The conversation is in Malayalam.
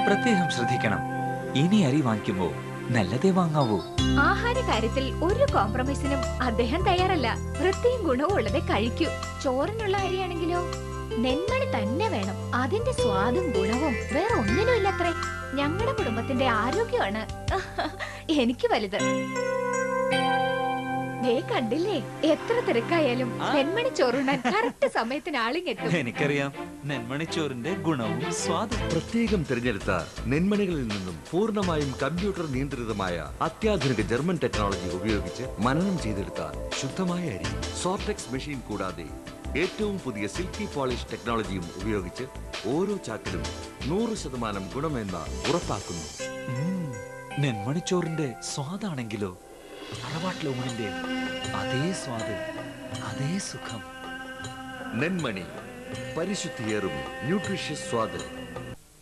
പ്രത്യേകം ശ്രദ്ധിക്കണം ഇനി അരി വാങ്ങിക്കുമ്പോ നല്ലതേ വാങ്ങാവൂ ആഹാര കാര്യത്തിൽ ഒരു കോംപ്രമൈസിനും അദ്ദേഹം തയ്യാറല്ല വൃത്തിയും ഗുണവും ഉള്ളതേ കഴിക്കൂ ചോറിനുള്ള അരിയാണെങ്കിലോ നെന്മണി തന്നെ വേണം അതിന്റെ സ്വാദും ഗുണവും വേറെ ഒന്നിനും ഇല്ലത്രേ ഞങ്ങളുടെ കുടുംബത്തിന്റെ ആരോഗ്യമാണ് എനിക്ക് വലുത് ദേ കണ്ടില്ലേ എത്ര തിരക്കായാലും ആ. നെന്മണി ചോറുണ്ണാൻ കറക്റ്റ് സമയത്തിന് ആളിങ്ങെത്തും എനിക്കറിയാം നെന്മണിച്ചോറിന്റെ ഗുണവും സ്വാദും പ്രത്യേകം തിരഞ്ഞെടുത്ത നെന്മണികളിൽ നിന്നും പൂർണ്ണമായും കമ്പ്യൂട്ടർ നിയന്ത്രിതമായ അത്യാധുനിക ജർമ്മൻ ടെക്നോളജി ഉപയോഗിച്ച് മനനം ചെയ്തെടുത്ത ശുദ്ധമായ അരി സോർടെക്സ് മെഷീൻ കൂടാതെ ഏറ്റവും പുതിയ സിൽക്കി പോളിഷ് ടെക്നോളജിയും ഉപയോഗിച്ച് ഓരോ ചാക്കിലും നൂറ് ശതമാനം ഗുണമെന്ന ഉറപ്പാക്കുന്നു ഉം, നെന്മണിച്ചോറിന്റെ സ്വാദാണെങ്കിലോ തറവാട്ടിലെ ഊണിന്റെ അതേ സ്വാദ് അതേ സുഖം നെന്മണി പരിശുദ്ധിയേറും ന്യൂട്രീഷ്യസ് സ്വാദ്